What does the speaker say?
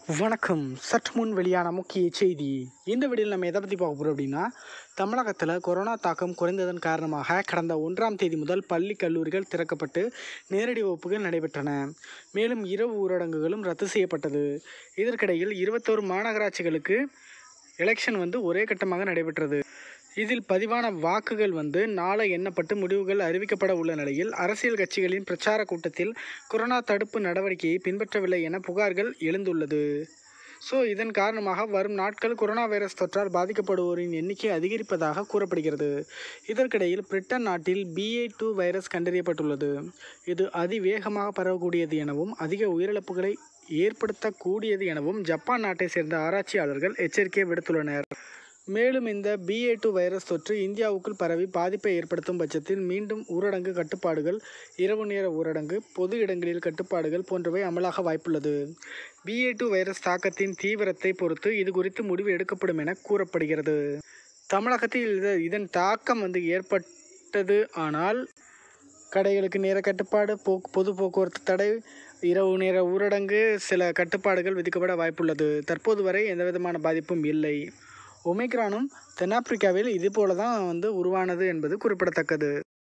வணக்கம் சற்று முன் வெளியான முக்கிய செய்தி இந்த வீடியோவில் நம்ம எதை பற்றி பார்க்க போகிறோம் அப்படின்னா தமிழகத்தில் கொரோனா தாக்கம் குறைந்ததன் காரணமாக கடந்த ஒன்றாம் தேதி முதல் பள்ளி கல்லூரிகள் திறக்கப்பட்டு நேரடி வகுப்புகள் நடைபெற்றன மேலும் இரவு ஊரடங்குகளும் ரத்து செய்யப்பட்டது இதற்கிடையில் இருபத்தோரு மாநகராட்சிகளுக்கு எலெக்ஷன் வந்து ஒரே கட்டமாக நடைபெற்றது இதில் பதிவான வாக்குகள் வந்து நாளை எண்ணப்பட்டு முடிவுகள் அறிவிக்கப்பட உள்ள நிலையில் அரசியல் கட்சிகளின் பிரச்சார கூட்டத்தில் கொரோனா தடுப்பு நடவடிக்கையை பின்பற்றவில்லை என புகார்கள் எழுந்துள்ளது ஸோ இதன் காரணமாக வரும் நாட்கள் கொரோனா வைரஸ் தொற்றால் பாதிக்கப்படுவோரின் எண்ணிக்கை அதிகரிப்பதாக கூறப்படுகிறது இதற்கிடையில் பிரிட்டன் நாட்டில் பிஏ டூ வைரஸ் கண்டறியப்பட்டுள்ளது இது அதிவேகமாக பரவக்கூடியது எனவும் அதிக உயிரிழப்புகளை ஏற்படுத்தக்கூடியது எனவும் ஜப்பான் நாட்டை சேர்ந்த ஆராய்ச்சியாளர்கள் எச்சரிக்கை விடுத்துள்ளனர் மேலும் இந்த பிஏ டூ வைரஸ் தொற்று இந்தியாவுக்குள் பரவி பாதிப்பை ஏற்படுத்தும் பட்சத்தில் மீண்டும் ஊரடங்கு கட்டுப்பாடுகள் இரவு நேர ஊரடங்கு பொது இடங்களில் கட்டுப்பாடுகள் போன்றவை அமலாக வாய்ப்புள்ளது பிஏ டூ வைரஸ் தாக்கத்தின் தீவிரத்தை பொறுத்து இது குறித்து முடிவு எடுக்கப்படும் என கூறப்படுகிறது தமிழகத்தில் இது இதன் தாக்கம் வந்து ஏற்பட்டது ஆனால் கடைகளுக்கு நேர கட்டுப்பாடு போக்கு பொது போக்குவரத்து தடை இரவு நேர ஊரடங்கு சில கட்டுப்பாடுகள் விதிக்கப்பட வாய்ப்புள்ளது தற்போது வரை எந்தவிதமான பாதிப்பும் இல்லை ஒமிக்ரானும் தென்னாப்பிரிக்காவில் இதுபோல தான் வந்து உருவானது என்பது குறிப்பிடத்தக்கது